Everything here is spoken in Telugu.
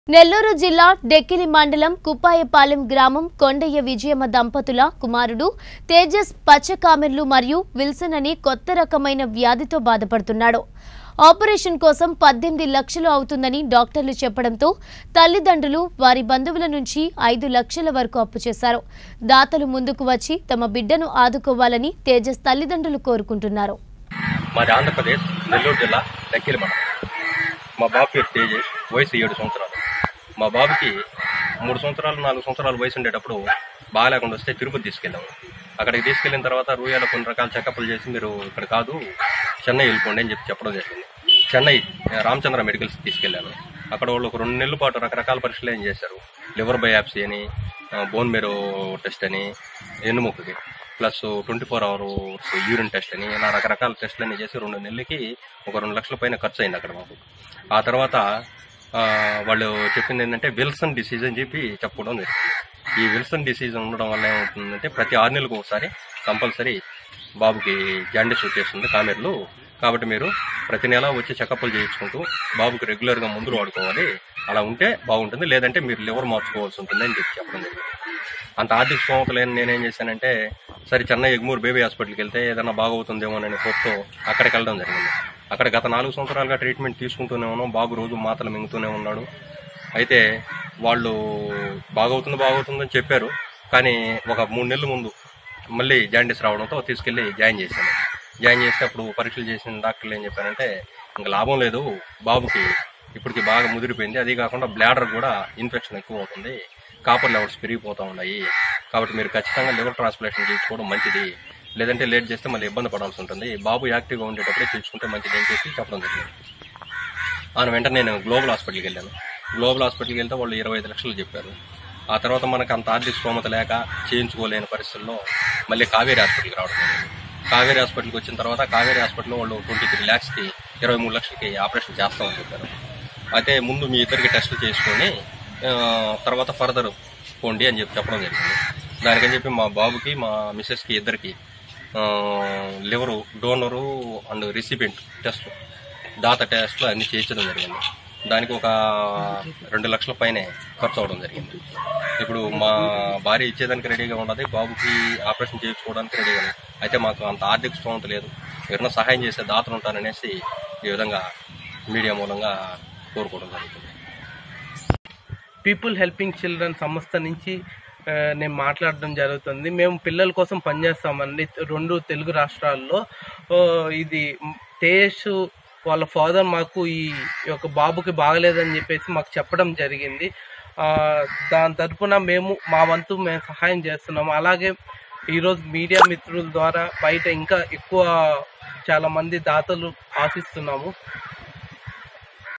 నెల్లూరు జిల్లా డెక్కిలి మండలం కుప్పాయపాలెం గ్రామం కొండయ్య విజయమ్మ దంపతుల కుమారుడు తేజస్ పచ్చకామెర్లు మరియు విల్సన్ అని కొత్త రకమైన వ్యాధితో బాధపడుతున్నాడు ఆపరేషన్ కోసం పద్దెనిమిది లక్షలు అవుతుందని డాక్టర్లు చెప్పడంతో తల్లిదండ్రులు వారి బంధువుల నుంచి ఐదు లక్షల వరకు అప్పు చేశారు దాతలు ముందుకు వచ్చి తమ బిడ్డను ఆదుకోవాలని తేజస్ తల్లిదండ్రులు కోరుకుంటున్నారు మాది ఆంధ్రప్రదేశ్ నెల్లూరు జిల్లా దక్కిలి మండలం మా బాబు పేరు తేజేష్ వయసు ఏడు సంవత్సరాలు మా బాబుకి మూడు సంవత్సరాలు నాలుగు సంవత్సరాల వయసు ఉండేటప్పుడు బాగాలేకుండా వస్తే తిరుపతి తీసుకెళ్ళాము అక్కడికి తీసుకెళ్ళిన తర్వాత రూయాలో కొన్ని రకాల చెకప్లు చేసి మీరు ఇక్కడ కాదు చెన్నై వెళ్ళిపోండి అని చెప్పి చెప్పడం జరిగింది చెన్నై రామచంద్ర మెడికల్స్ తీసుకెళ్ళాను అక్కడ వాళ్ళు ఒక రెండు నెలల పాటు రకరకాల పరీక్షలు ఏం చేశారు లివర్ బయాప్సీ అని బోన్ మెరో టెస్ట్ అని ఎన్నుముక్కకి plus twenty four hours urine test అని ఇలా రకరకాల టెస్ట్లు అన్ని చేసి రెండు నెలలకి ఒక రెండు లక్షల పైన ఖర్చు అయింది అక్కడ మాకు ఆ తర్వాత ఆ, వాళ్ళు చెప్పింది ఏంటంటే విల్సన్ డిసీజ్ అని చెప్పి చెప్పుకోవడం జరిగింది ఈ విల్సన్ డిసీజ్ ఉండడం వల్ల ఏమవుతుందంటే ప్రతి ఆరు నెలలకు ఒకసారి కంపల్సరీ బాబుకి జాండీస్ వచ్చేస్తుంది కామెర్లు కాబట్టి మీరు ప్రతి నెల వచ్చి చెకప్లు చేయించుకుంటూ బాబుకి రెగ్యులర్గా మందులు వాడుకోవాలి అలా ఉంటే బాగుంటుంది లేదంటే మీరు లివర్ మార్చుకోవాల్సి ఉంటుంది అని చెప్పి చెప్పడం జరిగింది అంత ఆర్థిక స్తోమత లేని నేనేం చేశానంటే సరే చెన్నై ఎగ్మూర్ బేబీ హాస్పిటల్కి వెళ్తే ఏదైనా బాగవుతుందేమో అనే హోప్తో అక్కడికి వెళ్ళడం జరిగింది అక్కడ గత నాలుగు సంవత్సరాలుగా ట్రీట్మెంట్ తీసుకుంటూనే ఉన్నాం బాబు రోజు మాతలు మింగుతూనే ఉన్నాడు అయితే వాళ్ళు బాగవుతుంది బాగవుతుందని చెప్పారు కానీ ఒక మూడు నెలల ముందు మళ్ళీ జాయింటీస్ రావడంతో తీసుకెళ్లి జాయిన్ చేశాను జాయిన్ చేస్తే అప్పుడు పరీక్షలు చేసిన డాక్టర్లు ఏం చెప్పారంటే ఇంకా లాభం లేదు బాబుకి ఇప్పటికి బాగా ముదిరిపోయింది అది కాకుండా బ్లాడర్ కూడా ఇన్ఫెక్షన్ ఎక్కువ అవుతుంది కాపర్ లెవెల్స్ పెరిగిపోతూ ఉన్నాయి కాబట్టి మీరు ఖచ్చితంగా లివర్ ట్రాన్స్ప్లాంటేషన్ చేయించుకోవడం మంచిది లేదంటే లేట్ చేస్తే మళ్ళీ ఇబ్బంది పడాల్సి ఉంటుంది బాబు యాక్టివ్గా ఉండేటప్పుడే చేయించుకుంటే మంచిది అని చెప్పి చెప్పడం జరిగింది ఆయన వెంటనే నేను గ్లోబల్ హాస్పిటల్కి వెళ్ళాను గ్లోబల్ హాస్పిటల్కి వెళ్తే వాళ్ళు ఇరవై ఐదు లక్షలు చెప్పారు ఆ తర్వాత మనకు అంత ఆర్థిక స్తోమత లేక చేయించుకోలేని పరిస్థితుల్లో మళ్ళీ కావేరీ హాస్పిటల్కి రావడం జరిగింది కావేరీ హాస్పిటల్కి వచ్చిన తర్వాత కావేరీ హాస్పిటల్లో వాళ్ళు ట్వంటీ త్రీ ల్యాక్స్కి ఇరవై మూడు లక్షలకి ఆపరేషన్ చేస్తామని చెప్పారు అయితే ముందు మీ ఇద్దరికి టెస్టులు చేసుకొని ఆ, తర్వాత ఫర్దర్ పోండి అని చెప్పి చెప్పడం జరిగింది దానికని చెప్పి మా బాబుకి మా మిస్సెస్కి ఇద్దరికి liver donor and recipient test దాత టెస్ట్లు అన్ని చేయించడం జరిగింది దానికి ఒక రెండు లక్షల పైనే ఖర్చు అవడం జరిగింది ఇప్పుడు మా భార్య ఇచ్చేదానికి రెడీగా ఉన్నది బాబుకి ఆపరేషన్ చేయించుకోవడానికి రెడీగా ఉంది అయితే మాకు అంత ఆర్థిక స్తోమత లేదు ఎవరైనా సహాయం చేసే దాతలు ఉంటారనేసి ఈ విధంగా మీడియా మూలంగా కోరుకోవడం జరుగుతుంది పీపుల్ హెల్పింగ్ చిల్డ్రన్ సంస్థ నుంచి ఆ, నేను మాట్లాడడం జరుగుతుంది మేము పిల్లల కోసం పనిచేస్తామండి రెండు తెలుగు రాష్ట్రాల్లో ఓ, ఇది తేజస్ వాళ్ళ ఫాదర్ మాకు ఈ యొక్క బాబుకి బాగలేదని చెప్పేసి మాకు చెప్పడం జరిగింది ఆ, దాని తరపున మేము మా వంతు మేము సహాయం చేస్తున్నాము అలాగే ఈరోజు మీడియా మిత్రుల ద్వారా బయట ఇంకా ఎక్కువ చాలా మంది దాతలు ఆశిస్తున్నాము